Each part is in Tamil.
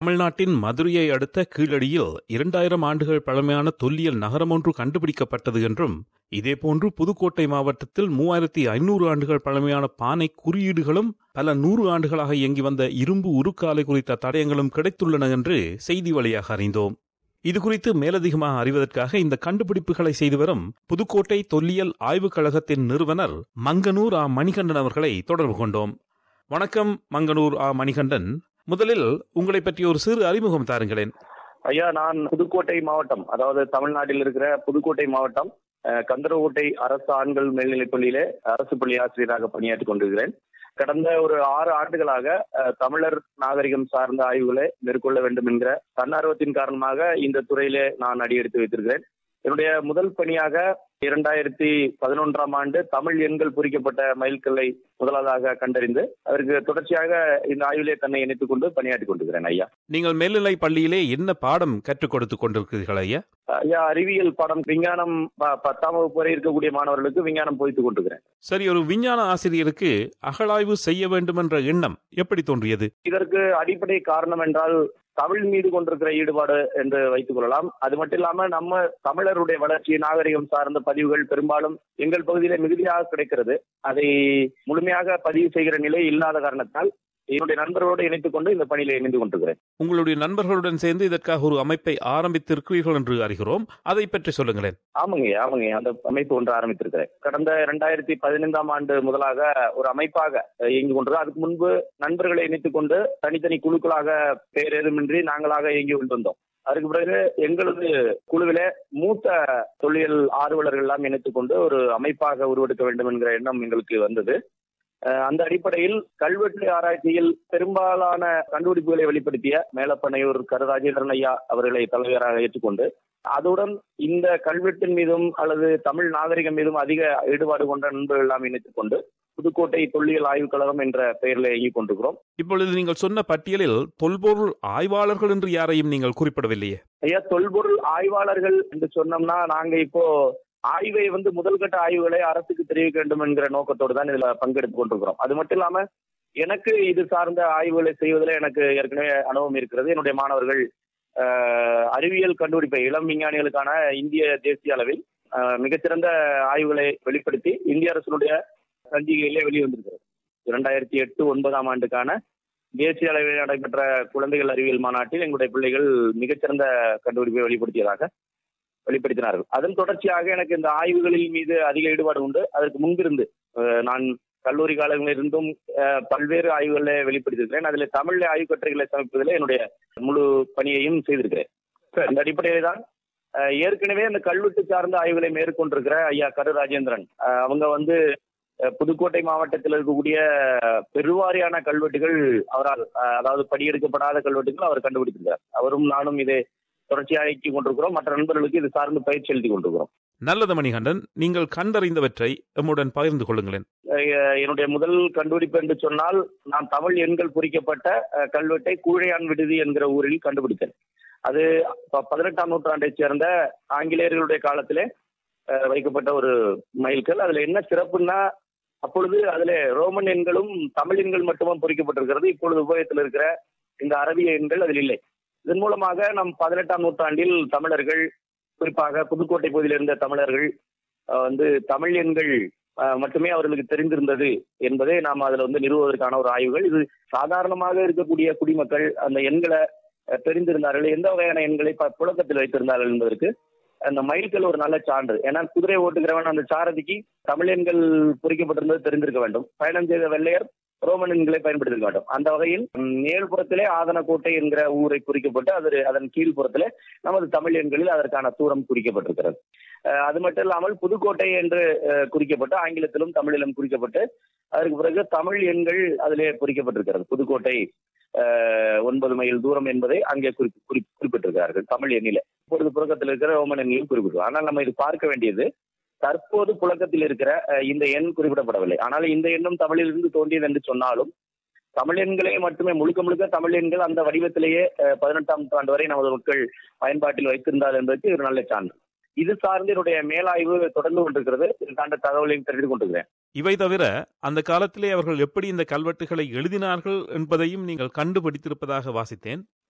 தமிழ்நாட்டின் மதுரையை அடுத்த கீழடியில் இரண்டாயிரம் ஆண்டுகள் பழமையான தொல்லியல் நகரம் ஒன்று கண்டுபிடிக்கப்பட்டது என்றும் இதேபோன்று புதுக்கோட்டை மாவட்டத்தில் மூவாயிரத்தி ஐநூறு ஆண்டுகள் பழமையான பானை குறியீடுகளும் பல நூறு ஆண்டுகளாக இயங்கி வந்த இரும்பு உருக்காலை குறித்த தடயங்களும் கிடைத்துள்ளன என்று செய்தி வழியாக அறிந்தோம் இது குறித்து மேலதிகமாக அறிவதற்காக இந்த கண்டுபிடிப்புகளை செய்து வரும் புதுக்கோட்டை தொல்லியல் ஆய்வுக் கழகத்தின் நிறுவனர் மங்கனூர் ஆ மணிகண்டன் அவர்களை தொடர்பு கொண்டோம் வணக்கம் மங்கனூர் ஆ மணிகண்டன் முதலில் உங்களை பற்றி ஒரு சிறு அறிமுகம் தாருங்களேன் ஐயா நான் புதுக்கோட்டை மாவட்டம் அதாவது தமிழ்நாட்டில் இருக்கிற புதுக்கோட்டை மாவட்டம் அஹ், கந்தரகோட்டை அரசு ஆண்கள் மேல்நிலைப் பள்ளியிலே அரசு பள்ளி ஆசிரியராக பணியாற்றிக் கொண்டிருக்கிறேன் கடந்த ஒரு ஆறு ஆண்டுகளாக அஹ், தமிழர் நாகரிகம் சார்ந்த ஆய்வுகளை மேற்கொள்ள வேண்டும் என்கிற தன்னார்வத்தின் காரணமாக இந்த துறையிலே நான் அடியெடுத்து வைத்திருக்கிறேன் என்னுடைய முதல் பணியாக இரண்டாயிரத்தி பதினொன்றாம் ஆண்டு தமிழ் எண்கள் பொறிக்கப்பட்ட மைல்கல்லை முதலாவதாக கண்டறிந்து அதற்கு தொடர்ச்சியாக இந்த ஆய்விலே தன்னை இணைத்துக் கொண்டு பணியாற்றிக் கொண்டிருக்கிறேன் ஐயா நீங்கள் மேல்நிலை பள்ளியிலே என்ன பாடம் கற்றுக் கொடுத்துக் கொண்டிருக்கிறீர்கள் ஐயா ஐயா அறிவியல் பாடம் விஞ்ஞானம் ப- பத்தாம் வகுப்பு வரை இருக்கக்கூடிய மாணவர்களுக்கு விஞ்ஞானம் போதித்துக் கொண்டிருக்கிறேன் சரி ஒரு விஞ்ஞான ஆசிரியருக்கு அகழாய்வு செய்ய வேண்டும் என்ற எண்ணம் எப்படி தோன்றியது இதற்கு அடிப்படை காரணம் என்றால் தமிழ் மீது கொண்டிருக்கிற ஈடுபாடு என்று வைத்துக் கொள்ளலாம் அது மட்டும் இல்லாம நம்ம தமிழருடைய வளர்ச்சி நாகரிகம் சார்ந்த பதிவுகள் பெரும்பாலும் எங்கள் பகுதியிலே மிகுதியாக கிடைக்கிறது அதை முழுமையாக பதிவு செய்கிற நிலை இல்லாத காரணத்தால் என்னுடைய நண்பர்களோடு இணைத்துக் கொண்டு இந்த பணியில இணைந்து கொண்டிருக்கிறேன் உங்களுடைய நண்பர்களுடன் சேர்ந்து இதற்காக ஒரு அமைப்பை ஆரம்பித்திருக்கிறீர்கள் என்று அறிகிறோம் அதை பற்றி சொல்லுங்களேன் ஆமாங்க ஆமாங்க அந்த அமைப்பு ஒன்று ஆரம்பித்திருக்கிறேன் கடந்த இரண்டாயிரத்தி பதினைந்தாம் ஆண்டு முதலாக ஒரு அமைப்பாக அஹ், இயங்கி கொண்டிருக்கிறோம் அதுக்கு முன்பு நண்பர்களை இணைத்துக் கொண்டு தனித்தனி குழுக்களாக பேர் ஏதுமின்றி நாங்களாக இயங்கி கொண்டிருந்தோம் அதுக்கு பிறகு எங்களது குழுவிலே மூத்த தொழில் ஆர்வலர்கள் எல்லாம் இணைத்துக் கொண்டு ஒரு அமைப்பாக உருவெடுக்க வேண்டும் என்கிற எண்ணம் எங்களுக்கு வந்தது அஹ், அந்த அடிப்படையில் கல்வெட்டு ஆராய்ச்சியில் பெரும்பாலான கண்டுபிடிப்புகளை வெளிப்படுத்திய மேலப்பனையூர் கருராஜேந்திரன் ஐயா அவர்களை தலைவராக ஏற்றுக்கொண்டு அதுடன் இந்த கல்வெட்டின் மீதும் அல்லது தமிழ் நாகரிகம் மீதும் அதிக ஈடுபாடு கொண்ட நண்பர்கள் எல்லாம் இணைத்துக் கொண்டு புதுக்கோட்டை தொல்லியல் ஆய்வுக் கழகம் என்ற பெயரில் இயங்கிக் கொண்டிருக்கிறோம் இப்பொழுது நீங்கள் சொன்ன பட்டியலில் தொல்பொருள் ஆய்வாளர்கள் என்று யாரையும் நீங்கள் குறிப்பிடவில்லையே ஐயா தொல்பொருள் ஆய்வாளர்கள் என்று சொன்னோம்னா நாங்க இப்போ ஆய்வை வந்து முதல்கட்ட ஆய்வுகளை அரசுக்கு தெரிவிக்க வேண்டும் என்கிற நோக்கத்தோடு தான் இதுல பங்கெடுத்துக் கொண்டிருக்கிறோம் அது மட்டும் இல்லாம எனக்கு இது சார்ந்த ஆய்வுகளை செய்வதில் எனக்கு ஏற்கனவே அனுபவம் இருக்கிறது என்னுடைய மாணவர்கள் ஆஹ், அறிவியல் கண்டுபிடிப்பை இளம் விஞ்ஞானிகளுக்கான இந்திய தேசிய அளவில் ஆஹ், மிகச்சிறந்த ஆய்வுகளை வெளிப்படுத்தி இந்திய அரசினுடைய சஞ்சிகையிலே வெளிவந்திருக்கிறது இரண்டாயிரத்தி எட்டு ஒன்பதாம் ஆண்டுக்கான தேசிய அளவில் நடைபெற்ற குழந்தைகள் அறிவியல் மாநாட்டில் எங்களுடைய பிள்ளைகள் மிகச்சிறந்த கண்டுபிடிப்பை வெளிப்படுத்தியதாக வெளிப்படுத்தினார்கள் அதன் தொடர்ச்சியாக எனக்கு இந்த ஆய்வுகளில் மீது அதிக ஈடுபாடு உண்டு அதற்கு முன்பிருந்து அஹ், நான் கல்லூரி காலங்களில் இருந்தும் அஹ், பல்வேறு ஆய்வுகளை வெளிப்படுத்தியிருக்கிறேன் அதில் தமிழ் ஆய்வு கட்டுரைகளை சமைப்பதில் என்னுடைய முழு பணியையும் செய்திருக்கிறேன் அந்த அடிப்படையில் தான் அஹ், ஏற்கனவே அந்த கல்வெட்டு சார்ந்த ஆய்வுகளை மேற்கொண்டிருக்கிற ஐயா கரு ராஜேந்திரன் அஹ், அவங்க வந்து அஹ், புதுக்கோட்டை மாவட்டத்தில் இருக்கக்கூடிய பெருவாரியான கல்வெட்டுகள் அவரால் அஹ், அதாவது படியெடுக்கப்படாத கல்வெட்டுகள் அவர் கண்டுபிடித்திருக்கிறார் அவரும் நானும் இதை தொடர்ச்சியாக இயக்கிக் கொண்டிருக்கிறோம் மற்ற நண்பர்களுக்கு இது சார்ந்து பயிற்சி எழுதி கொண்டிருக்கிறோம் நல்லது மணிகண்டன் நீங்கள் கண்டறிந்தவற்றை எம்முடன் பகிர்ந்து கொள்ளுங்களேன் அஹ் என்னுடைய முதல் கண்டுபிடிப்பு என்று சொன்னால் நான் தமிழ் எண்கள் பொறிக்கப்பட்ட அஹ், கல்வெட்டை கூழையான் விடுதி என்கிற ஊரில் கண்டுபிடித்தேன் அது ப- பதினெட்டாம் நூற்றாண்டைச் சேர்ந்த ஆங்கிலேயர்களுடைய காலத்திலே அஹ், வைக்கப்பட்ட ஒரு மைல்கல் அதுல என்ன சிறப்புன்னா அப்பொழுது அதுல ரோமன் எண்களும் தமிழ் எண்கள் மட்டுமே பொறிக்கப்பட்டிருக்கிறது இப்பொழுது உபயோகத்தில் இருக்கிற இந்த அரபிய எண்கள் அதில் இல்லை இதன் மூலமாக நம் பதினெட்டாம் நூற்றாண்டில் தமிழர்கள் குறிப்பாக புதுக்கோட்டை பகுதியில் இருந்த தமிழர்கள் அஹ், வந்து தமிழ் எண்கள் அஹ், மட்டுமே அவர்களுக்கு தெரிந்திருந்தது என்பதை நாம் அதுல வந்து நிறுவுவதற்கான ஒரு ஆய்வுகள் இது சாதாரணமாக இருக்கக்கூடிய குடிமக்கள் அந்த எண்களை அஹ், தெரிந்திருந்தார்கள் எந்த வகையான எண்களை ப- புழக்கத்தில் வைத்திருந்தார்கள் என்பதற்கு அந்த மைல்கல் ஒரு நல்ல சான்று ஏன்னா குதிரை ஓட்டுகிறவன் அந்த சாரதிக்கு தமிழ் எண்கள் பொறிக்கப்பட்டிருந்தது தெரிந்திருக்க வேண்டும் பயணம் செய்த வெள்ளையர் ரோமன் எண்களை பயன்படுத்திருக்க வேண்டும் அந்த வகையில் ம், மேல்புறத்திலே ஆதனக்கோட்டை என்கிற ஊரை குறிக்கப்பட்டு அது அதன் கீழ்ப்புறத்திலே நமது தமிழ் எண்களில் அதற்கான தூரம் குறிக்கப்பட்டிருக்கிறது அஹ், அது மட்டும் இல்லாமல் புதுக்கோட்டை என்று அஹ், குறிக்கப்பட்டு ஆங்கிலத்திலும் தமிழிலும் குறிக்கப்பட்டு அதற்கு பிறகு தமிழ் எண்கள் அதிலே பொறிக்கப்பட்டிருக்கிறது புதுக்கோட்டை அஹ், ஒன்பது மைல் தூரம் என்பதை அங்கே குறி குறி- குறிப்பிட்டிருக்கிறார்கள் தமிழ் எண்ணில இப்பொழுது புழக்கத்தில் இருக்கிற ரோமன் எண்ணிலும் குறிப்பிட்டிருக்கும் ஆனால் நம்ம இது பார்க்க வேண்டியது தற்போது புழக்கத்தில் இருக்கிற அஹ், இந்த எண் குறிப்பிடப்படவில்லை ஆனால் இந்த எண்ணும் தமிழிலிருந்து தோன்றியது என்று சொன்னாலும் தமிழ் எண்களே மட்டுமே முழுக்க முழுக்க தமிழ் எண்கள் அந்த வடிவத்திலேயே அஹ், பதினெட்டாம் நூற்றாண்டு வரை நமது மக்கள் பயன்பாட்டில் வைத்திருந்தார் என்பதற்கு ஒரு நல்ல சான்று இது சார்ந்து என்னுடைய மேலாய்வு தொடர்ந்து கொண்டிருக்கிறது இதுக்கான தகவலையும் தெரிந்து கொண்டிருக்கிறேன் இவை தவிர அந்த காலத்திலே அவர்கள் எப்படி இந்த கல்வெட்டுகளை எழுதினார்கள் என்பதையும் நீங்கள் கண்டுபிடித்திருப்பதாக வாசித்தேன்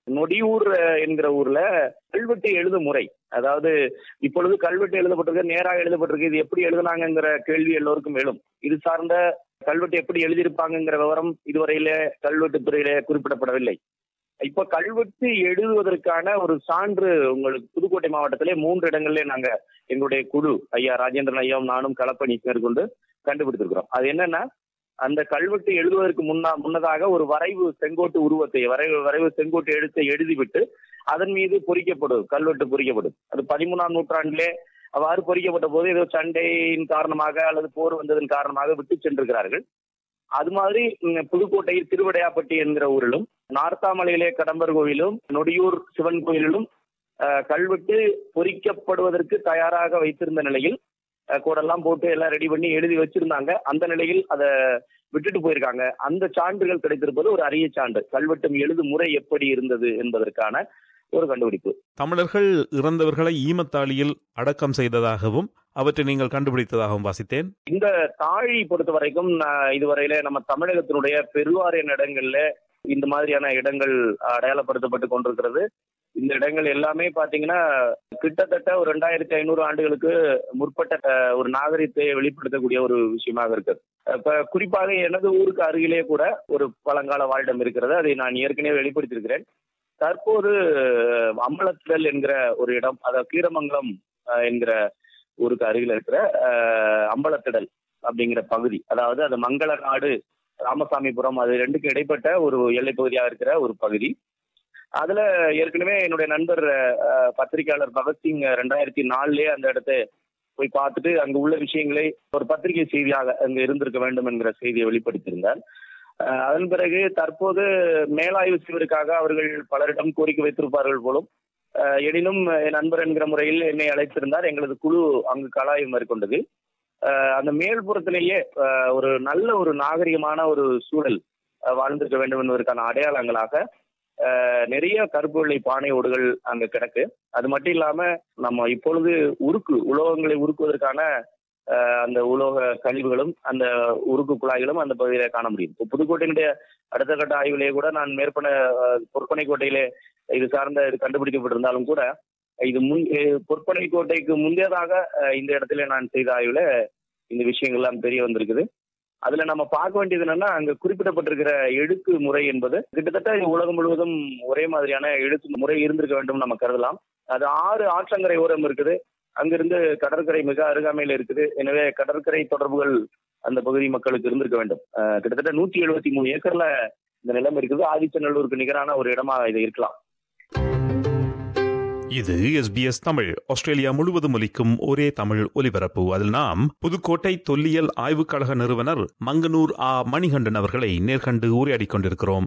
நொடியூர் அஹ், என்கிற ஊர்ல கல்வெட்டு எழுதும் முறை அதாவது இப்பொழுது கல்வெட்டு எழுதப்பட்டிருக்கு நேராக எழுதப்பட்டிருக்கு இது எப்படி எழுதுனாங்கங்கிற கேள்வி எல்லோருக்கும் எழும் இது சார்ந்த கல்வெட்டு எப்படி எழுதியிருப்பாங்கங்கிற விவரம் இதுவரையில கல்வெட்டு துறையில குறிப்பிடப்படவில்லை இப்ப கல்வெட்டு எழுதுவதற்கான ஒரு சான்று உங்களுக்கு புதுக்கோட்டை மாவட்டத்திலே மூன்று இடங்களிலே நாங்க எங்களுடைய குழு ஐயா ராஜேந்திரன் ஐயாவும் நானும் களப்பணி மேற்கொண்டு கண்டுபிடித்திருக்கிறோம் அது என்னன்னா அந்த கல்வெட்டு எழுதுவதற்கு முன்னா முன்னதாக ஒரு வரைவு செங்கோட்டு உருவத்தை வரைவு வரைவு செங்கோட்டு எழுத்தை எழுதிவிட்டு அதன் மீது பொறிக்கப்படும் கல்வெட்டு பொறிக்கப்படும் அது பதிமூணாம் நூற்றாண்டிலே அவ்வாறு பொறிக்கப்பட்ட போது ஏதோ சண்டையின் காரணமாக அல்லது போர் வந்ததன் காரணமாக விட்டு சென்றிருக்கிறார்கள் அது மாதிரி ம், புதுக்கோட்டையில் திருவிடையாப்பட்டி என்கிற ஊரிலும் நார்த்தாமலையிலே கடம்பர் கோவிலும் நொடியூர் சிவன் கோயிலிலும் அஹ், கல்வெட்டு பொறிக்கப்படுவதற்கு தயாராக வைத்திருந்த நிலையில் அஹ், கோடெல்லாம் போட்டு எல்லாம் ரெடி பண்ணி எழுதி வச்சிருந்தாங்க அந்த நிலையில் அதை விட்டுட்டு போயிருக்காங்க அந்த சான்றுகள் கிடைத்திருப்பது ஒரு அரிய சான்று கல்வெட்டும் எழுதும் முறை எப்படி இருந்தது என்பதற்கான ஒரு கண்டுபிடிப்பு தமிழர்கள் இறந்தவர்களை ஈமத்தாளியில் அடக்கம் செய்ததாகவும் அவற்றை நீங்கள் கண்டுபிடித்ததாகவும் வாசித்தேன் இந்த தாழி பொறுத்த வரைக்கும் நான் இதுவரையில நம்ம தமிழகத்தினுடைய பெருவாரியான இடங்கள்ல இந்த மாதிரியான இடங்கள் அடையாளப்படுத்தப்பட்டு கொண்டிருக்கிறது இந்த இடங்கள் எல்லாமே பாத்தீங்கன்னா கிட்டத்தட்ட ஒரு ரெண்டாயிரத்தி ஐநூறு ஆண்டுகளுக்கு முற்பட்ட அஹ், ஒரு நாகரிகத்தை வெளிப்படுத்தக்கூடிய ஒரு விஷயமாக இருக்குது இப்ப குறிப்பாக எனது ஊருக்கு அருகிலே கூட ஒரு பழங்கால வாழிடம் இருக்கிறது அதை நான் ஏற்கனவே வெளிப்படுத்தியிருக்கிறேன் தற்போது அஹ், அம்பலத்திடல் என்கிற ஒரு இடம் அதாவது கீரமங்கலம் அஹ், என்கிற ஊருக்கு அருகில் இருக்கிற அஹ், அம்பலத்திடல் அப்படிங்கிற பகுதி அதாவது அது மங்கள நாடு ராமசாமிபுரம் அது ரெண்டுக்கும் இடைப்பட்ட ஒரு எல்லை பகுதியாக இருக்கிற ஒரு பகுதி அதுல ஏற்கனவே என்னுடைய நண்பர் அஹ், பத்திரிகையாளர் பகத்சிங் ரெண்டாயிரத்தி நாலுலயே அந்த இடத்தை போய் பார்த்துட்டு அங்க உள்ள விஷயங்களை ஒரு பத்திரிகை செய்தியாக அங்க இருந்திருக்க வேண்டும் என்கிற செய்தியை வெளிப்படுத்தியிருந்தார் அஹ், அதன் பிறகு தற்போது மேலாய்வு செய்வதற்காக அவர்கள் பலரிடம் கோரிக்கை வைத்திருப்பார்கள் போலும் அஹ், எனினும் என் நண்பர் என்கிற முறையில் என்னை அழைத்திருந்தார் எங்களது குழு அங்கு கலாய்வு மேற்கொண்டது அஹ், அந்த மேல்புறத்திலேயே அஹ், ஒரு நல்ல ஒரு நாகரிகமான ஒரு சூழல் அஹ், வாழ்ந்திருக்க வேண்டும் என்பதற்கான அடையாளங்களாக அஹ், நிறைய கருப்பு வெள்ளை பானை ஓடுகள் அங்க கிடக்கு அது மட்டும் இல்லாம நம்ம இப்பொழுது உருக்கு உலோகங்களை உருக்குவதற்கான அஹ், அந்த உலோக கழிவுகளும் அந்த உருக்கு குழாய்களும் அந்த பகுதியில காண முடியும் இப்போ புதுக்கோட்டையினுடைய அடுத்த கட்ட ஆய்விலேயே கூட நான் மேற்பன அஹ், பொற்பனை கோட்டையிலே இது சார்ந்த இது கண்டுபிடிக்கப்பட்டிருந்தாலும் கூட இது முன் அஹ், பொற்பனை கோட்டைக்கு முந்தையதாக அஹ், இந்த இடத்துல நான் செய்த ஆய்வுல இந்த விஷயங்கள்லாம் தெரிய வந்திருக்குது அதுல நம்ம பார்க்க வேண்டியது என்னன்னா அங்க குறிப்பிடப்பட்டிருக்கிற எழுத்து முறை என்பது கிட்டத்தட்ட இது உலகம் முழுவதும் ஒரே மாதிரியான எழுத்து முறை இருந்திருக்க வேண்டும் நம்ம கருதலாம் அது ஆறு ஆற்றங்கரை ஓரம் இருக்குது அங்கிருந்து கடற்கரை மிக அருகாமையில் இருக்குது எனவே கடற்கரை தொடர்புகள் அந்த பகுதி மக்களுக்கு இருந்திருக்க வேண்டும் அஹ், கிட்டத்தட்ட நூத்தி எழுபத்தி மூணு ஏக்கர்ல இந்த நிலம் இருக்குது ஆதிச்சநல்லூருக்கு நிகரான ஒரு இடமா இது இருக்கலாம் இது எஸ்பிஎஸ் தமிழ் ஆஸ்திரேலியா முழுவதும் ஒலிக்கும் ஒரே தமிழ் ஒலிபரப்பு அதில் நாம் புதுக்கோட்டை தொல்லியல் ஆய்வுக் கழக நிறுவனர் மங்கனூர் ஆ மணிகண்டன் அவர்களை நேர்கண்டு உரையாடிக் கொண்டிருக்கிறோம்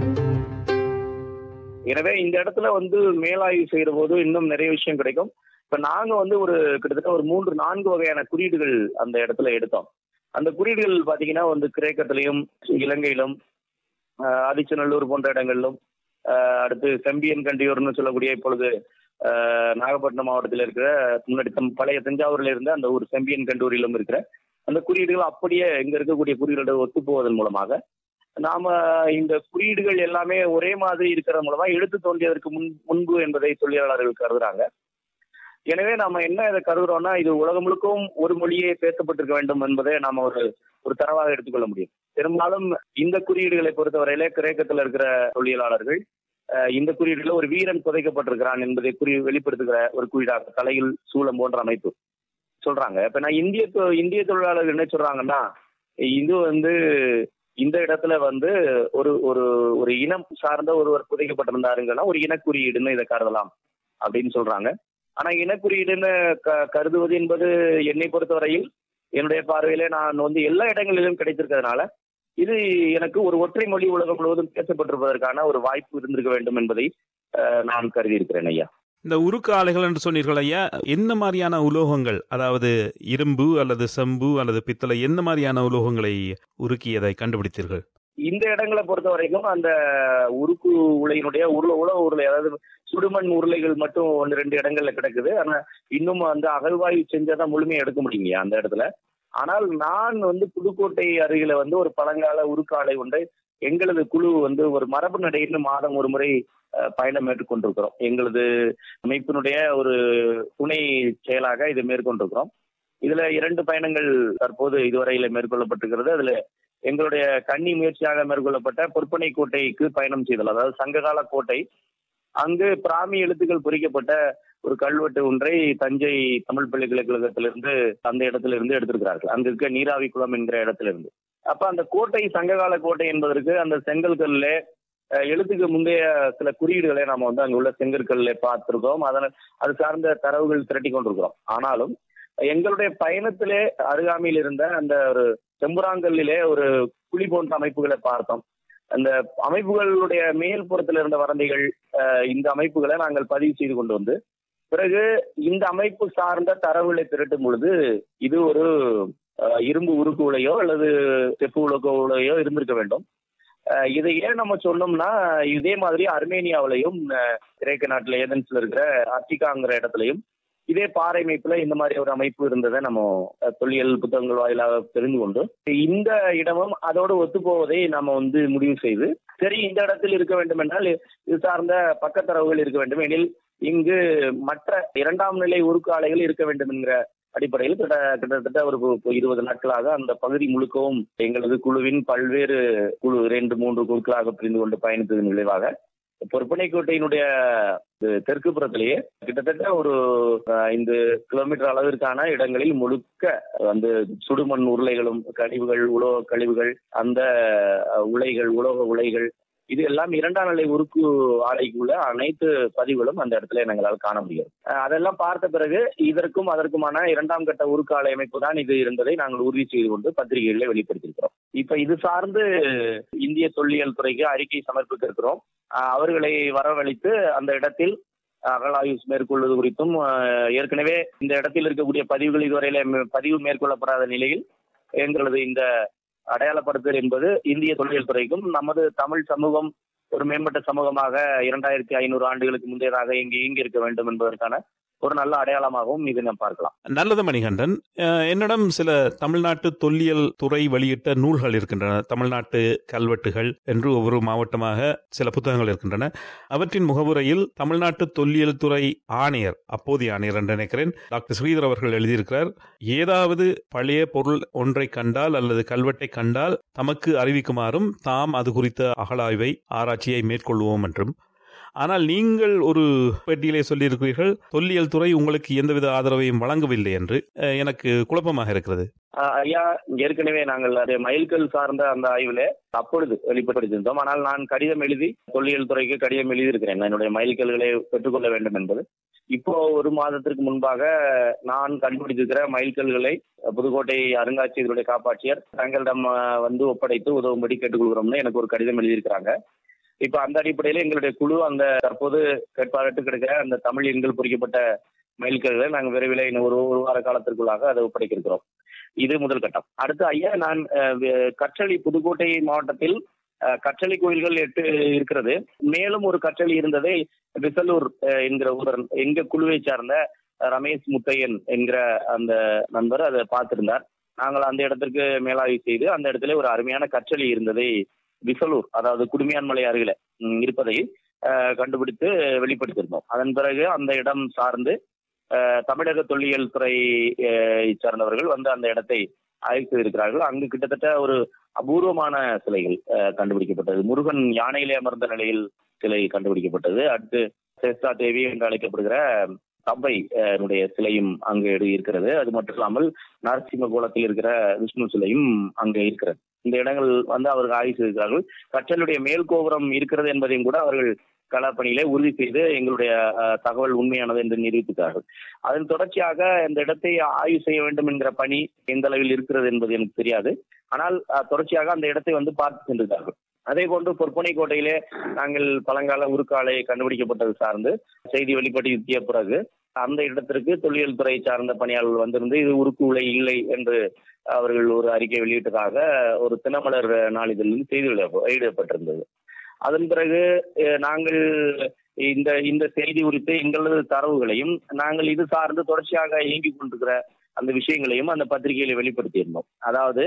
எனவே இந்த இடத்துல வந்து மேலாய்வு செய்யற போது இன்னும் நிறைய விஷயம் கிடைக்கும் இப்ப நாங்க வந்து ஒரு கிட்டத்தட்ட ஒரு மூன்று நான்கு வகையான குறியீடுகள் அந்த இடத்துல எடுத்தோம் அந்த குறியீடுகள் பாத்தீங்கன்னா வந்து கிரேக்கத்திலையும் இலங்கையிலும் ஆஹ், ஆதிச்சநல்லூர் போன்ற இடங்களிலும் ஆஹ், அடுத்து செம்பியன் கண்டியூர்னு சொல்லக்கூடிய இப்பொழுது ஆஹ், நாகப்பட்டினம் மாவட்டத்தில் இருக்கிற முன்னாடி தம் பழைய தஞ்சாவூர்ல இருந்த அந்த ஒரு செம்பியன் கண்டூரிலும் இருக்கிற அந்த குறியீடுகள் அப்படியே இங்க இருக்கக்கூடிய குறியீடுகளோட ஒத்து போவதன் மூலமாக நாம இந்த குறியீடுகள் எல்லாமே ஒரே மாதிரி இருக்கிற மூலமா எழுத்து தோன்றியதற்கு முன் முன்பு என்பதை தொழிலாளர்கள் கருதுறாங்க எனவே நாம என்ன இதை கருதுறோம்னா இது உலகம் முழுக்கவும் ஒரு மொழியே பேசப்பட்டிருக்க வேண்டும் என்பதை நாம ஒரு ஒரு தரவாக எடுத்துக்கொள்ள முடியும் பெரும்பாலும் இந்த குறியீடுகளை பொறுத்தவரையில கிரேக்கத்தில் இருக்கிற தொழிலாளர்கள் அஹ், இந்த குறியீடுல ஒரு வீரன் புதைக்கப்பட்டிருக்கிறான் என்பதை குறி வெளிப்படுத்துகிற ஒரு குறியீடாக தலையில் சூளம் போன்ற அமைப்பு சொல்றாங்க இப்ப நான் இந்திய தொ- இந்திய தொழிலாளர்கள் என்ன சொல்றாங்கன்னா இது வந்து இந்த இடத்துல வந்து ஒரு ஒரு ஒரு இனம் சார்ந்த ஒருவர் புதைக்கப்பட்டிருந்தாருங்கன்னா ஒரு இனக்குறியீடுன்னு இதை கருதலாம் அப்படின்னு சொல்றாங்க ஆனா இனக்குறியீடுன்னு க- கருதுவது என்பது என்னை பொறுத்தவரையில் என்னுடைய பார்வையில நான் வந்து எல்லா இடங்களிலும் கிடைத்திருக்கிறதுனால இது எனக்கு ஒரு ஒற்றை மொழி உலகம் முழுவதும் பேசப்பட்டிருப்பதற்கான ஒரு வாய்ப்பு இருந்திருக்க வேண்டும் என்பதை அஹ், நான் கருதி இருக்கிறேன் ஐயா இந்த உருக்கு ஆலைகள் என்று சொன்னீர்கள் ஐயா என்ன மாதிரியான உலோகங்கள் அதாவது இரும்பு அல்லது செம்பு அல்லது பித்தளை என்ன மாதிரியான உலோகங்களை உருக்கியதை கண்டுபிடித்தீர்கள் இந்த இடங்களை பொறுத்த வரைக்கும் அந்த உருக்கு உலையினுடைய உருள உலக உருளை அதாவது சுடுமண் உருளைகள் மட்டும் ஒன்று ரெண்டு இடங்கள்ல கிடக்குது ஆனா இன்னும் அந்த அகழ்வாய்வு செஞ்சாதான் முழுமையா எடுக்க முடியுங்க அந்த இடத்துல ஆனால் நான் வந்து புதுக்கோட்டை அருகில வந்து ஒரு பழங்கால உருக்கு ஆலை ஒன்றை எங்களது குழு வந்து ஒரு மரபு நடைன்னு மாதம் ஒரு முறை அஹ், பயணம் மேற்கொண்டிருக்கிறோம் எங்களது அமைப்பினுடைய ஒரு துணை செயலாக இதை மேற்கொண்டிருக்கிறோம் இதுல இரண்டு பயணங்கள் தற்போது இதுவரையில மேற்கொள்ளப்பட்டிருக்கிறது அதுல எங்களுடைய கன்னி முயற்சியாக மேற்கொள்ளப்பட்ட பொற்பனை கோட்டைக்கு பயணம் செய்தல் அதாவது சங்ககால கோட்டை அங்கு பிராமி எழுத்துக்கள் பொறிக்கப்பட்ட ஒரு கல்வெட்டு ஒன்றை தஞ்சை தமிழ் பல்கலைக்கழகத்திலிருந்து அந்த இடத்திலிருந்து எடுத்திருக்கிறார்கள் அங்க இருக்க நீராவி குளம் என்கிற இடத்திலிருந்து அப்ப அந்த கோட்டை சங்ககால கோட்டை என்பதற்கு அந்த செங்கல்கல்ல அஹ், எழுத்துக்கு முந்தைய சில குறியீடுகளை நாம வந்து அங்க உள்ள செங்கற்கல்ல பார்த்திருக்கோம் அதனால் அது சார்ந்த தரவுகள் திரட்டி கொண்டிருக்கிறோம் ஆனாலும் எங்களுடைய பயணத்திலே அருகாமையில் இருந்த அந்த ஒரு செம்புராங்கல்லிலே ஒரு குழி போன்ற அமைப்புகளை பார்த்தோம் அந்த அமைப்புகளுடைய மேல் புறத்தில் இருந்த வரந்தைகள் அஹ், இந்த அமைப்புகளை நாங்கள் பதிவு செய்து கொண்டு வந்து பிறகு இந்த அமைப்பு சார்ந்த தரவுகளை திரட்டும் பொழுது இது ஒரு அஹ், இரும்பு உருக்கு உலையோ அல்லது செப்பு உலக உலையோ இருந்திருக்க வேண்டும் அஹ், இதை ஏன் நம்ம சொன்னோம்னா இதே மாதிரி அர்மேனியாவிலையும் அஹ், கிரேக்க நாட்டில் ஏதென்ஸ்ல இருக்கிற அர்டிகாங்கிற இடத்துலையும் இதே பாறை அமைப்புல இந்த மாதிரி ஒரு அமைப்பு இருந்ததை நம்ம அஹ், தொல்லியல் புத்தகங்கள் வாயிலாக தெரிந்து கொண்டு இந்த இடமும் அதோடு ஒத்து போவதை நாம வந்து முடிவு செய்து சரி இந்த இடத்தில் இருக்க வேண்டும் என்றால் இது சார்ந்த பக்கத்தரவுகள் இருக்க வேண்டும் எனில் இங்கு மற்ற இரண்டாம் நிலை உருக்கு ஆலைகள் இருக்க வேண்டும் என்கிற அடிப்படையில் கிட்ட கிட்டத்தட்ட ஒரு பு- இருபது நாட்களாக அந்த பகுதி முழுக்கவும் எங்களது குழுவின் பல்வேறு குழு இரண்டு மூன்று குழுக்களாக பிரிந்து கொண்டு பயணித்ததன் விளைவாக பொற்பனைக்கோட்டையினுடைய இது தெற்கு புறத்திலேயே கிட்டத்தட்ட ஒரு அஹ், ஐந்து கிலோமீட்டர் அளவிற்கான இடங்களில் முழுக்க வந்து சுடுமண் உருளைகளும் கழிவுகள் உலோக கழிவுகள் அந்த அஹ், உலைகள் உலோக உலைகள் இது எல்லாம் இரண்டாம் நிலை உருக்கு ஆலைக்குள்ள அனைத்து பதிவுகளும் அந்த இடத்துல எங்களால் காண முடியும் அஹ், அதெல்லாம் பார்த்த பிறகு இதற்கும் அதற்குமான இரண்டாம் கட்ட உருக்கு ஆலை அமைப்பு தான் இது இருந்ததை நாங்கள் உறுதி செய்து கொண்டு பத்திரிகைகளில் வெளிப்படுத்தியிருக்கிறோம் இப்ப இது சார்ந்து இந்திய தொல்லியல் துறைக்கு அறிக்கை சமர்ப்பிக்க இருக்கிறோம் அஹ், அவர்களை வரவழைத்து அந்த இடத்தில் அகழாய்வு மேற்கொள்வது குறித்தும் அஹ், ஏற்கனவே இந்த இடத்தில் இருக்கக்கூடிய பதிவுகள் இதுவரையில மே- பதிவு மேற்கொள்ளப்படாத நிலையில் எங்களது இந்த அடையாளப்படுத்தல் என்பது இந்திய தொல்லியல் துறைக்கும் நமது தமிழ் சமூகம் ஒரு மேம்பட்ட சமூகமாக இரண்டாயிரத்தி ஐநூறு ஆண்டுகளுக்கு முந்தையதாக இங்கு இயங்கி இருக்க வேண்டும் என்பதற்கான ஒரு நல்ல அடையாளமாகவும் இதை நாம் பார்க்கலாம் நல்லது மணிகண்டன் அஹ், என்னிடம் சில தமிழ்நாட்டு தொல்லியல் துறை வெளியிட்ட நூல்கள் இருக்கின்றன தமிழ்நாட்டு கல்வெட்டுகள் என்று ஒவ்வொரு மாவட்டமாக சில புத்தகங்கள் இருக்கின்றன அவற்றின் முகவுரையில் தமிழ்நாட்டு தொல்லியல் துறை ஆணையர் அப்போதைய ஆணையர் என்று நினைக்கிறேன் டாக்டர் ஸ்ரீதர் அவர்கள் எழுதியிருக்கிறார் ஏதாவது பழைய பொருள் ஒன்றை கண்டால் அல்லது கல்வெட்டை கண்டால் தமக்கு அறிவிக்குமாறும் தாம் அது குறித்த அகழாய்வை ஆராய்ச்சியை மேற்கொள்வோம் என்றும் ஆனால் நீங்கள் ஒரு பேட்டியிலே சொல்லியிருக்கிறீர்கள் தொல்லியல் துறை உங்களுக்கு எந்தவித ஆதரவையும் வழங்கவில்லை என்று அஹ், எனக்கு குழப்பமாக இருக்கிறது ஆஹ் ஐயா ஏற்கனவே நாங்கள் அது மயில்கல் சார்ந்த அந்த ஆய்வுல அப்பொழுது வெளிப்படுத்தியிருந்தோம் ஆனால் நான் கடிதம் எழுதி தொல்லியல் துறைக்கு கடிதம் எழுதியிருக்கிறேன் என்னுடைய மயில்கல்களை பெற்றுக்கொள்ள வேண்டும் என்பது இப்போ ஒரு மாதத்திற்கு முன்பாக நான் கண்டுபிடித்திருக்கிற மயில்கல்களை புதுக்கோட்டை அருங்காட்சியகத்துடைய காப்பாட்சியர் தங்களிடம் ஆஹ், வந்து ஒப்படைத்து உதவும்படி கேட்டுக்கொள்கிறோம்னு எனக்கு ஒரு கடிதம் எழுதியிருக்கிறாங்க இப்ப அந்த அடிப்படையில எங்களுடைய குழு அந்த தற்போது கேட்பாளட்டு கிடைக்கிற அந்த தமிழ் எண்கள் பொறிக்கப்பட்ட மயில்கல்களை நாங்கள் விரைவில் இன்னும் ஒரு ஒரு வார காலத்திற்குள்ளாக அதை ஒப்படைக்க இருக்கிறோம் இது முதல் கட்டம் அடுத்து ஐயா நான் அஹ், வே- கற்றளி புதுக்கோட்டை மாவட்டத்தில் அஹ், கற்றளி கோயில்கள் எட்டு இருக்கிறது மேலும் ஒரு கற்றளி இருந்ததை விசலூர் அஹ், என்கிற ஊர் எங்க குழுவை சார்ந்த அஹ், ரமேஷ் முத்தையன் என்கிற அந்த நண்பர் அதை பார்த்திருந்தார் நாங்கள் அந்த இடத்திற்கு மேலாய்வு செய்து அந்த இடத்துல ஒரு அருமையான கற்றளி இருந்ததை விசலூர் அதாவது குடுமியான்மலை அருகில ம், இருப்பதை அஹ், கண்டுபிடித்து வெளிப்படுத்தியிருந்தோம் அதன் பிறகு அந்த இடம் சார்ந்து அஹ், தமிழக தொல்லியல் துறை அஹ், சார்ந்தவர்கள் வந்து அந்த இடத்தை ஆய்வு செய்திருக்கிறார்கள் அங்கு கிட்டத்தட்ட ஒரு அபூர்வமான சிலைகள் அஹ், கண்டுபிடிக்கப்பட்டது முருகன் யானையிலே அமர்ந்த நிலையில் சிலை கண்டுபிடிக்கப்பட்டது அடுத்து சேஸ்தா தேவி என்று அழைக்கப்படுகிற தம்பை அஹ், னுடைய சிலையும் அங்கு இருக்கிறது அது மட்டும் இல்லாமல் நரசிம்ம கோலத்தில் இருக்கிற விஷ்ணு சிலையும் அங்கே இருக்கிறது இந்த இடங்கள் வந்து அவர்கள் ஆய்வு செய்திருக்கிறார்கள் கற்றலுடைய மேல் கோபுரம் இருக்கிறது என்பதையும் கூட அவர்கள் களப்பணியிலே உறுதி செய்து எங்களுடைய அஹ், தகவல் உண்மையானது என்று நிரூபித்தார்கள் அதன் தொடர்ச்சியாக இந்த இடத்தை ஆய்வு செய்ய வேண்டும் என்கிற பணி எந்த அளவில் இருக்கிறது என்பது எனக்கு தெரியாது ஆனால் அஹ், தொடர்ச்சியாக அந்த இடத்தை வந்து பார்த்து சென்றிருந்தார்கள் அதே போன்று பொற்பனை கோட்டையிலே நாங்கள் பழங்கால உருக்காலை கண்டுபிடிக்கப்பட்டது சார்ந்து செய்தி வெளிப்படுத்திய பிறகு அந்த இடத்திற்கு தொல்லியல் துறை சார்ந்த பணியாளர்கள் வந்திருந்து இது உருக்கு உலை இல்லை என்று அவர்கள் ஒரு அறிக்கை வெளியிட்டதாக ஒரு தினமலர் நாளிதழில் செய்தி வெளியிட- வெளியிடப்பட்டிருந்தது அதன் பிறகு அஹ், நாங்கள் இந்த இந்த செய்தி குறித்து எங்களது தரவுகளையும் நாங்கள் இது சார்ந்து தொடர்ச்சியாக இயங்கிக் கொண்டிருக்கிற அந்த விஷயங்களையும் அந்த பத்திரிகையில வெளிப்படுத்தியிருந்தோம் அதாவது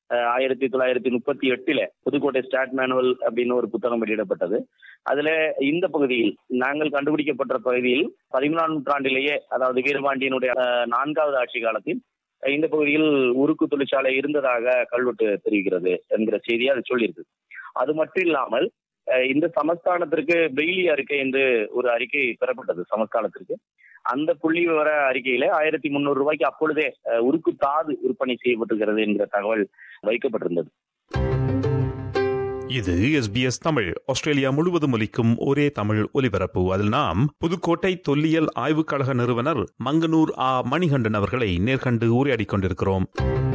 ஆயிரத்தி தொள்ளாயிரத்தி முப்பத்தி எட்டுல புதுக்கோட்டை ஸ்டாட் மேனுவல் அப்படின்னு ஒரு புத்தகம் வெளியிடப்பட்டது அதுல இந்த பகுதியில் நாங்கள் கண்டுபிடிக்கப்பட்ட பகுதியில் பதிமூணாம் நூற்றாண்டிலேயே அதாவது வீரபாண்டியனுடைய அஹ், நான்காவது ஆட்சி காலத்தில் அஹ், இந்த பகுதியில் உருக்கு தொழிற்சாலை இருந்ததாக கல்வெட்டு தெரிவிக்கிறது என்கிற செய்தியை அது சொல்லியிருக்கு அது மட்டும் இல்லாமல் அஹ், இந்த சமஸ்தானத்திற்கு பெய்லி அறிக்கை என்று ஒரு அறிக்கை பெறப்பட்டது சமஸ்தானத்திற்கு அந்த புள்ளி விவர அறிக்கையில ஆயிரத்தி முந்நூறு ரூபாய்க்கு அப்பொழுதே அஹ், உருக்கு தாது விற்பனை செய்யப்பட்டிருக்கிறது என்கிற தகவல் வைக்கப்பட்டிருந்தது இது எஸ்பிஎஸ் தமிழ் ஆஸ்திரேலியா முழுவதும் ஒலிக்கும் ஒரே தமிழ் ஒலிபரப்பு அதில் நாம் புதுக்கோட்டை தொல்லியல் ஆய்வுக் கழக நிறுவனர் மங்கனூர் ஆ மணிகண்டன் அவர்களை நேர்கண்டு உரையாடிக் கொண்டிருக்கிறோம்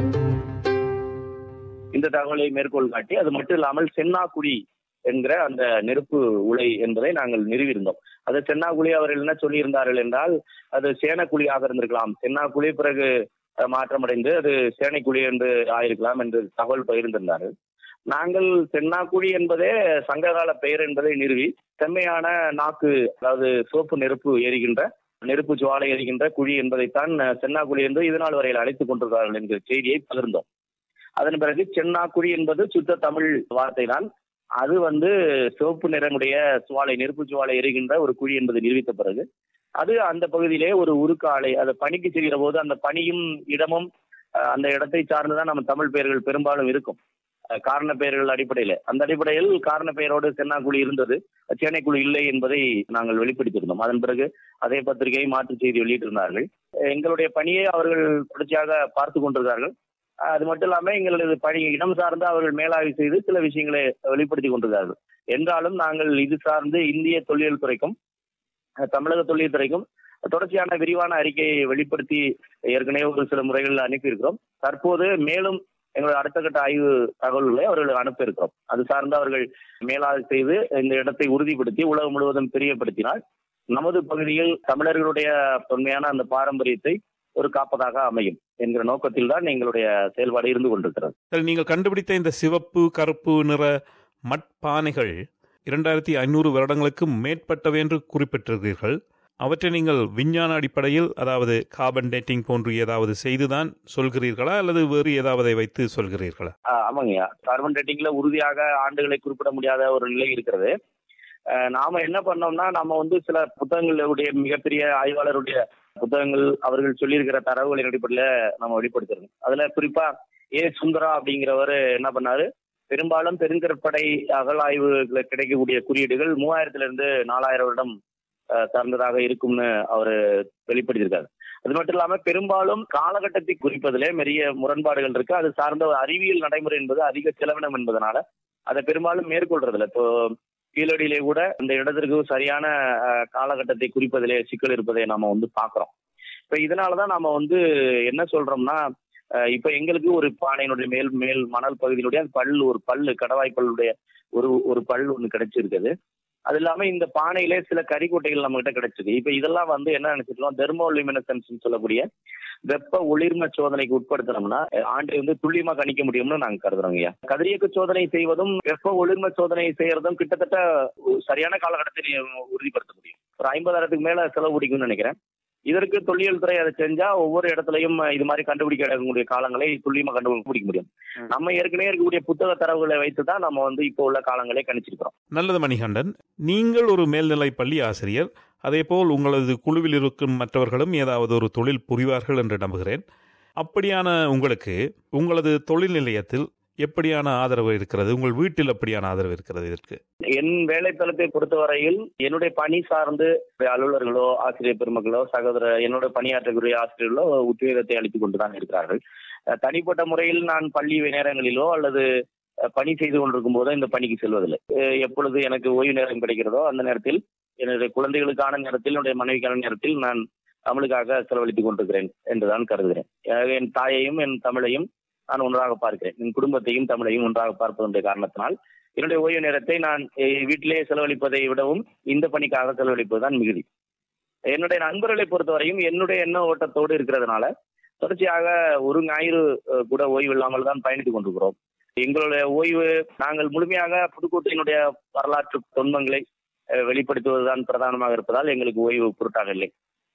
இந்த தகவலை மேற்கோள் காட்டி அது மட்டும் இல்லாமல் சென்னாக்குடி என்கிற அந்த நெருப்பு உலை என்பதை நாங்கள் நிறுவியிருந்தோம் அது சென்னாக்குழி அவர்கள் என்ன சொல்லியிருந்தார்கள் என்றால் அது சேனக்குழியாக இருந்திருக்கலாம் சென்னாக்குழி பிறகு அஹ், மாற்றமடைந்து அது சேனைக்குழி என்று ஆயிருக்கலாம் என்று தகவல் பகிர்ந்திருந்தார்கள் நாங்கள் சென்னாக்குழி என்பதே சங்ககால பெயர் என்பதை நிறுவி செம்மையான நாக்கு அதாவது சோப்பு நெருப்பு எரிகின்ற நெருப்பு ஜுவாலை எரிகின்ற குழி என்பதைத்தான் அஹ், சென்னாக்குழி என்று இதனால் வரையில் அழைத்துக் கொண்டிருக்கிறார்கள் என்கிற செய்தியை பகிர்ந்தோம் அதன் பிறகு சென்னாக்குழி என்பது சுத்த தமிழ் வார்த்தை தான் அது வந்து சிவப்பு நிறமுடைய சுவாலை நெருப்பு சுவாலை எரிகின்ற ஒரு குழி என்பது நிரூபித்த பிறகு அது அந்த பகுதியிலே ஒரு உருக்கு ஆலை அது பணிக்கு செல்கிற போது அந்த பணியும் இடமும் அஹ், அந்த இடத்தை சார்ந்துதான் நம்ம தமிழ் பெயர்கள் பெரும்பாலும் இருக்கும் அஹ், காரண பெயர்கள் அடிப்படையில் அந்த அடிப்படையில் காரண பெயரோடு சென்னாக்குழி இருந்தது சேனைக்குழு இல்லை என்பதை நாங்கள் வெளிப்படுத்தியிருந்தோம் அதன் பிறகு அதே பத்திரிகை மாற்று செய்தி வெளியிட்டிருந்தார்கள் எங்களுடைய பணியை அவர்கள் தொடர்ச்சியாக பார்த்து கொண்டிருக்கிறார்கள் அது மட்டும் இல்லாம எங்களது பணி இடம் சார்ந்து அவர்கள் மேலாய்வு செய்து சில விஷயங்களை வெளிப்படுத்தி கொண்டிருக்கிறார்கள் என்றாலும் நாங்கள் இது சார்ந்து இந்திய தொல்லியல் துறைக்கும் அஹ், தமிழக தொல்லியல் துறைக்கும் தொடர்ச்சியான விரிவான அறிக்கையை வெளிப்படுத்தி ஏற்கனவே ஒரு சில முறைகளில் அனுப்பியிருக்கிறோம் தற்போது மேலும் எங்களோட அடுத்த கட்ட ஆய்வு தகவல்களை அவர்களுக்கு அனுப்ப இருக்கிறோம் அது சார்ந்து அவர்கள் மேலாய்வு செய்து இந்த இடத்தை உறுதிப்படுத்தி உலகம் முழுவதும் தெரியப்படுத்தினால் நமது பகுதியில் தமிழர்களுடைய தொன்மையான அந்த பாரம்பரியத்தை ஒரு காப்பதாக அமையும் என்கிற நோக்கத்தில் தான் எங்களுடைய செயல்பாடு இருந்து கொண்டிருக்கிறது சரி, நீங்கள் கண்டுபிடித்த இந்த சிவப்பு கருப்பு நிற மட்பானைகள் இரண்டாயிரத்தி ஐநூறு வருடங்களுக்கு மேற்பட்டவை என்று குறிப்பிட்டிருக்கிறீர்கள் அவற்றை நீங்கள் விஞ்ஞான அடிப்படையில் அதாவது கார்பன் டேட்டிங் போன்று ஏதாவது செய்துதான் சொல்கிறீர்களா அல்லது வேறு ஏதாவது வைத்து சொல்கிறீர்களா ஆஹ் ஆமாங்கய்யா கார்பன் டேட்டிங்ல உறுதியாக ஆண்டுகளை குறிப்பிட முடியாத ஒரு நிலை இருக்கிறது ஆஹ் நாம என்ன பண்ணோம்னா நம்ம வந்து சில புத்தகங்களுடைய மிகப்பெரிய ஆய்வாளருடைய புத்தகங்கள் அவர்கள் சொல்லியிருக்கிற தரவுகளின் அடிப்படையில நம்ம வெளிப்படுத்திருக்கோம் அதுல குறிப்பா ஏ சுந்தரா அப்படிங்கிறவர் என்ன பண்ணாரு பெரும்பாலும் பெருங்கற்படை அகழாய்வுல கிடைக்கக்கூடிய குறியீடுகள் மூவாயிரத்துல இருந்து நாலாயிரம் வருடம் ஆஹ் சார்ந்ததாக இருக்கும்னு அவர் வெளிப்படுத்தியிருக்காரு அது மட்டும் இல்லாம பெரும்பாலும் காலகட்டத்தை குறிப்பதிலே நிறைய முரண்பாடுகள் இருக்கு அது சார்ந்த ஒரு அறிவியல் நடைமுறை என்பது அதிக செலவினம் என்பதனால அதை பெரும்பாலும் மேற்கொள்றதில்ல இப்போ கீழடியிலே கூட இந்த இடத்திற்கு சரியான அஹ், காலகட்டத்தை குறிப்பதிலே சிக்கல் இருப்பதை நாம வந்து பாக்குறோம் இப்ப இதனாலதான் நாம வந்து என்ன சொல்றோம்னா அஹ், இப்ப எங்களுக்கு ஒரு பானையினுடைய மேல் மேல் மணல் பகுதியினுடைய அந்த பல் ஒரு பல்லு கடவாய் பல்லுடைய ஒரு ஒரு பல் ஒண்ணு கிடைச்சிருக்குது அது இல்லாம இந்த பானையிலே சில கறிக்கொட்டைகள் நம்ம கிட்ட கிடைச்சிருக்கு இப்ப இதெல்லாம் வந்து என்ன நினைச்சிருக்கோம் தெர்மோலிமினசன்ஸ் சொல்லக்கூடிய வெப்ப ஒளிர்ம சோதனைக்கு உட்படுத்தினோம்னா அஹ், ஆண்டை வந்து துல்லியமா கணிக்க முடியும்னு நாங்க கருதுறோங்க ஐயா கதிரியக்க சோதனை செய்வதும் வெப்ப ஒளிர்ம சோதனை செய்யறதும் கிட்டத்தட்ட ஒரு சரியான காலகட்டத்தில் உறுதிப்படுத்த முடியும் ஒரு ஐம்பதாயிரத்துக்கு மேல செலவு பிடிக்கும்னு நினைக்கிறேன் இதற்கு தொல்லியல் துறை அதை செஞ்சா ஒவ்வொரு இடத்துலயும் இது மாதிரி கண்டுபிடிக்க இருக்கக்கூடிய காலங்களை துல்லியமா கண்டுபிடிக்க முடியும் ம். நம்ம ஏற்கனவே இருக்கக்கூடிய புத்தக தரவுகளை வைத்து தான் நம்ம வந்து இப்போ உள்ள காலங்களை கணிச்சிருக்கிறோம் நல்லது மணிகண்டன் நீங்கள் ஒரு மேல்நிலை பள்ளி ஆசிரியர் அதேபோல் உங்களது குழுவில் இருக்கும் மற்றவர்களும் ஏதாவது ஒரு தொழில் புரிவார்கள் என்று நம்புகிறேன் அப்படியான உங்களுக்கு உங்களது தொழில் நிலையத்தில் எப்படியான ஆதரவு இருக்கிறது உங்கள் வீட்டில் எப்படியான ஆதரவு இருக்கிறது இதற்கு என் வேலைத்தளத்தை பொறுத்தவரையில் என்னுடைய பணி சார்ந்து அலுவலர்களோ ஆசிரியர் பெருமக்களோ சகோதர என்னோட பணியாற்றக்கூடிய ஆசிரியர்களோ உத்வேகத்தை அளித்துக் கொண்டுதான் இருக்கிறார்கள் அஹ் தனிப்பட்ட முறையில் நான் பள்ளி நேரங்களிலோ அல்லது அஹ், பணி செய்து கொண்டிருக்கும் போதோ இந்த பணிக்கு செல்வதில்லை அஹ், எப்பொழுது எனக்கு ஓய்வு நேரம் கிடைக்கிறதோ அந்த நேரத்தில் என்னுடைய குழந்தைகளுக்கான நேரத்தில் என்னுடைய மனைவிக்கான நேரத்தில் நான் தமிழுக்காக செலவழித்துக் கொண்டிருக்கிறேன் என்றுதான் கருதுகிறேன் எனவே என் தாயையும் என் தமிழையும் நான் ஒன்றாக பார்க்கிறேன் என் குடும்பத்தையும் தமிழையும் ஒன்றாக பார்ப்பதனுடைய காரணத்தினால் என்னுடைய ஓய்வு நேரத்தை நான் அஹ், வீட்டிலேயே செலவழிப்பதை விடவும் இந்த பணிக்காக செலவழிப்பதுதான் மிகுதி என்னுடைய நண்பர்களை பொறுத்தவரையும் என்னுடைய எண்ண ஓட்டத்தோடு இருக்கிறதுனால தொடர்ச்சியாக ஒரு ஞாயிறு அஹ், கூட ஓய்வு இல்லாமல் தான் பயணித்துக் கொண்டிருக்கிறோம் எங்களுடைய ஓய்வு நாங்கள் முழுமையாக புதுக்கோட்டையினுடைய வரலாற்று தொன்மங்களை அஹ், வெளிப்படுத்துவதுதான் பிரதானமாக இருப்பதால் எங்களுக்கு ஓய்வு பொருட்டாக இல்லை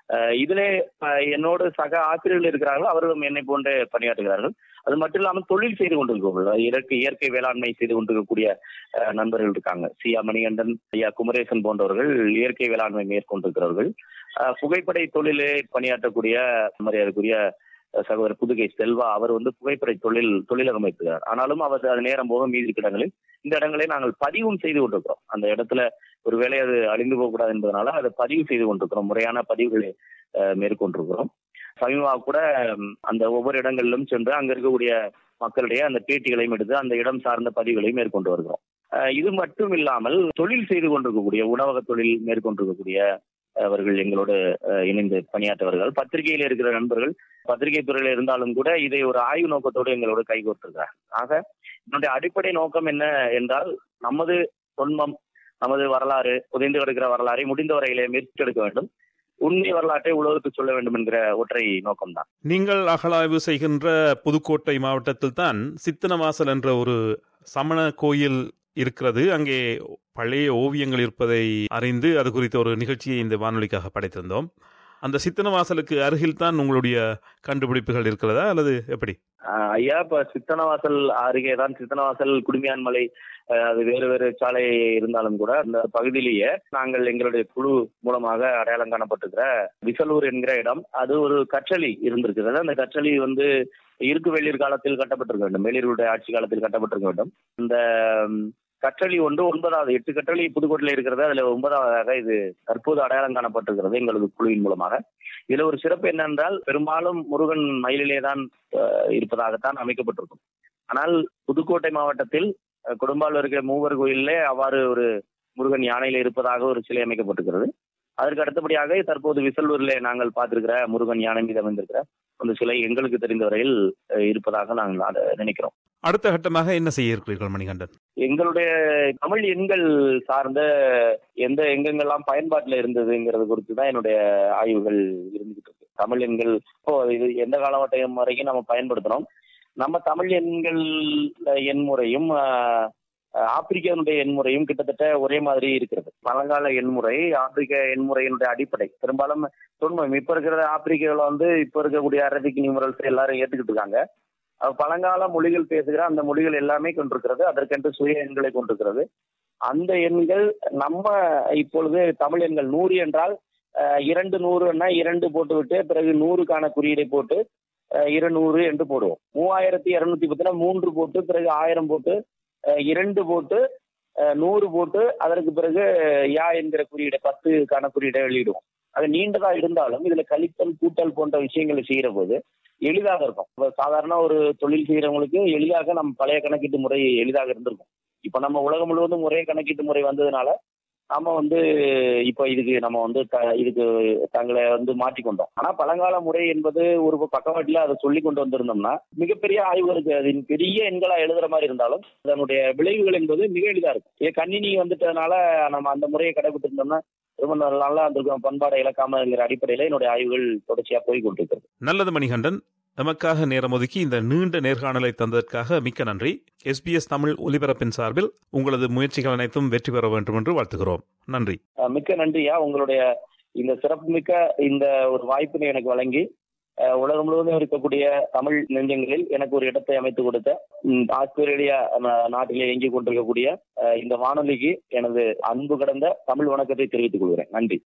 அஹ் இதிலே அஹ் என்னோடு சக ஆசிரியர்கள் இருக்கிறார்கள் அவர்களும் என்னை போன்றே பணியாற்றுகிறார்கள் அது மட்டும் இல்லாமல் தொழில் செய்து கொண்டிருக்கிறார்கள் இயற்கை இயற்கை வேளாண்மை செய்து கொண்டிருக்கக்கூடிய அஹ், நண்பர்கள் இருக்காங்க சியா மணிகண்டன் ஐயா குமரேசன் போன்றவர்கள் இயற்கை வேளாண்மை மேற்கொண்டிருக்கிறார்கள் அஹ், புகைப்படை தொழிலே பணியாற்றக்கூடிய மரியாதைக்குரிய அஹ், சகோதரர் புதுகை செல்வா அவர் வந்து புகைப்படை தொழில் தொழிலகம் வைத்துகிறார் ஆனாலும் அவர் அது நேரம் போக மீதி இருக்க இடங்களில் இந்த இடங்களை நாங்கள் பதிவும் செய்து கொண்டிருக்கிறோம் அந்த இடத்துல ஒருவேளை அது அழிந்து போகக்கூடாது என்பதனால அதை பதிவு செய்து கொண்டிருக்கிறோம் முறையான பதிவுகளை அஹ், மேற்கொண்டிருக்கிறோம் சமீபமாக கூட ம், அந்த ஒவ்வொரு இடங்களிலும் சென்று அங்க இருக்கக்கூடிய மக்களுடைய அந்த பேட்டிகளையும் எடுத்து அந்த இடம் சார்ந்த பதிவுகளையும் மேற்கொண்டு வருகிறோம் அஹ், இது மட்டும் இல்லாமல் தொழில் செய்து கொண்டிருக்கக்கூடிய உணவக தொழில் மேற்கொண்டிருக்கக்கூடிய அவர்கள் எங்களோடு அஹ், இணைந்து பணியாற்றவர்கள் பத்திரிகையில் இருக்கிற நண்பர்கள் பத்திரிகை துறையில இருந்தாலும் கூட இதை ஒரு ஆய்வு நோக்கத்தோடு எங்களோடு கைகோர்த்திருக்கிறார் ஆக என்னுடைய அடிப்படை நோக்கம் என்ன என்றால் நமது தொன்மம் நமது வரலாறு புதைந்து கிடக்கிற வரலாறை முடிந்த வரையிலே மீட்டெடுக்க வேண்டும் உண்மை வரலாற்றை உலகத்துக்கு சொல்ல வேண்டும் என்கிற ஒற்றை நோக்கம்தான் நீங்கள் அகழாய்வு செய்கின்ற புதுக்கோட்டை மாவட்டத்தில் தான் சித்தனவாசல் என்ற ஒரு சமண கோயில் இருக்கிறது அங்கே பழைய ஓவியங்கள் இருப்பதை அறிந்து அது குறித்த ஒரு நிகழ்ச்சியை இந்த வானொலிக்காக படைத்திருந்தோம் அந்த சித்தனவாசலுக்கு அருகில் தான் உங்களுடைய கண்டுபிடிப்புகள் இருக்கிறதா அல்லது எப்படி ஆஹ் ஐயா இப்ப சித்தனவாசல் அருகே தான் சித்தனவாசல் குடுமியான்மலை ஆஹ் அது வேறு வேறு சாலை இருந்தாலும் கூட அந்த பகுதியிலேயே நாங்கள் எங்களுடைய குழு மூலமாக அடையாளம் காணப்பட்டிருக்கிற விசலூர் என்கிற இடம் அது ஒரு கற்றளி இருந்திருக்கிறது அந்த கற்றளி வந்து இருக்கு வெளிர் காலத்தில் கட்டப்பட்டிருக்க வேண்டும் வெளியருடைய ஆட்சி காலத்தில் கட்டப்பட்டிருக்க வேண்டும் இந்த ம், கற்றளி ஒன்று ஒன்பதாவது எட்டு கற்றளி புதுக்கோட்டையில் இருக்கிறது அதுல ஒன்பதாவதாக இது தற்போது அடையாளம் காணப்பட்டிருக்கிறது எங்களது குழுவின் மூலமாக இதுல ஒரு சிறப்பு என்னென்றால் பெரும்பாலும் முருகன் மயிலிலே தான் அஹ், இருப்பதாகத்தான் அமைக்கப்பட்டிருக்கும் ஆனால் புதுக்கோட்டை மாவட்டத்தில் அஹ், கொடும்பாலூர் இருக்கிற மூவர் கோயிலே அவ்வாறு ஒரு முருகன் யானையில இருப்பதாக ஒரு சிலை அமைக்கப்பட்டிருக்கிறது அதற்கு அடுத்தபடியாக தற்போது விசல்வூரிலே நாங்கள் பார்த்திருக்கிற முருகன் யானை மீது அமைந்திருக்கிற அந்த சிலை எங்களுக்கு தெரிந்த வரையில் அஹ், இருப்பதாக நாங்கள் அதை நினைக்கிறோம் அடுத்த கட்டமாக என்ன செய்ய இருக்கிறீர்கள் மணிகண்டன் எங்களுடைய தமிழ் எண்கள் சார்ந்த எந்த எங்கெங்கெல்லாம் பயன்பாட்டில் இருந்ததுங்கிறது குறித்து தான் என்னுடைய ஆய்வுகள் இருந்துகிட்டு இருக்கு தமிழ் எண்கள் இப்போ இது எந்த காலகட்டம் வரைக்கும் நம்ம பயன்படுத்தினோம் நம்ம தமிழ் எண்கள் எண் முறையும் ஆஹ், ஆப்பிரிக்கனுடைய எண்முறையும் கிட்டத்தட்ட ஒரே மாதிரி இருக்கிறது பழங்கால எண்முறை ஆப்பிரிக்க எண்முறையினுடைய அடிப்படை பெரும்பாலும் தொன்மம் இப்ப இருக்கிற ஆப்பிரிக்காவில் வந்து இப்ப இருக்கக்கூடிய அரபிக் நியூமரல்ஸ் எல்லாரும் ஏத்துக்கிட்டு இருக்காங்க அஹ் பழங்கால மொழிகள் பேசுகிற அந்த மொழிகள் எல்லாமே கொண்டிருக்கிறது அதற்கென்று சுய எண்களை கொண்டிருக்கிறது அந்த எண்கள் நம்ம இப்பொழுது தமிழ் எண்கள் நூறு என்றால் அஹ், இரண்டு நூறுன்னா இரண்டு போட்டுவிட்டு பிறகு நூறுக்கான குறியீடை போட்டு அஹ், இருநூறு என்று போடுவோம் மூவாயிரத்தி இருநூத்தி பத்துனா மூன்று போட்டு பிறகு ஆயிரம் போட்டு அஹ், இரண்டு போட்டு அஹ், நூறு போட்டு அதற்கு பிறகு யா என்கிற குறியீடை பத்துக்கான குறியீடை வெளியிடுவோம் அது நீண்டதா இருந்தாலும் இதுல கழித்தல் கூட்டல் போன்ற விஷயங்களை செய்யற போது எளிதாக இருக்கும் இப்ப சாதாரண ஒரு தொழில் செய்யறவங்களுக்கு எளிதாக நம்ம பழைய கணக்கீட்டு முறை எளிதாக இருந்திருக்கும் இப்ப நம்ம உலகம் முழுவதும் ஒரே கணக்கீட்டு முறை வந்ததுனால நாம வந்து இப்போ இதுக்கு நம்ம வந்து த- இதுக்கு தங்களை வந்து மாற்றிக்கொண்டோம் ஆனா பழங்கால முறை என்பது ஒரு பக்கவாட்டில அதை சொல்லி கொண்டு வந்திருந்தோம்னா மிகப்பெரிய ஆய்வு இருக்கு அதின் பெரிய எண்களா எழுதுற மாதிரி இருந்தாலும் அதனுடைய விளைவுகள் என்பது மிக எளிதா இருக்கும் இது கணினி வந்துட்டதுனால நம்ம அந்த முறையை கடைபிடித்து இருந்தோம்னா ரொம்ப நல்லா இருந்திருக்கும் பண்பாடை இழக்காமங்கிற அடிப்படையில என்னுடைய ஆய்வுகள் தொடர்ச்சியா போய் கொண்டிருக்கிறது நல்லது மணிகண்டன் நமக்காக நேரம் ஒதுக்கி இந்த நீண்ட நேர்காணலை தந்ததற்காக மிக்க நன்றி எஸ்பிஎஸ் தமிழ் ஒலிபரப்பின் சார்பில் உங்களது முயற்சிகள் அனைத்தும் வெற்றி பெற வேண்டும் என்று வாழ்த்துகிறோம் நன்றி அஹ் மிக்க நன்றியா உங்களுடைய இந்த சிறப்புமிக்க இந்த ஒரு வாய்ப்பினை எனக்கு வழங்கி அஹ் உலகம் முழுவதும் இருக்கக்கூடிய தமிழ் நெஞ்சங்களில் எனக்கு ஒரு இடத்தை அமைத்து கொடுத்த ம், ஆஸ்திரேலியா நா- நாட்டிலே இயங்கிக் கொண்டிருக்கக்கூடிய அஹ் இந்த வானொலிக்கு எனது அன்பு கடந்த தமிழ் வணக்கத்தை தெரிவித்துக் கொள்கிறேன் நன்றி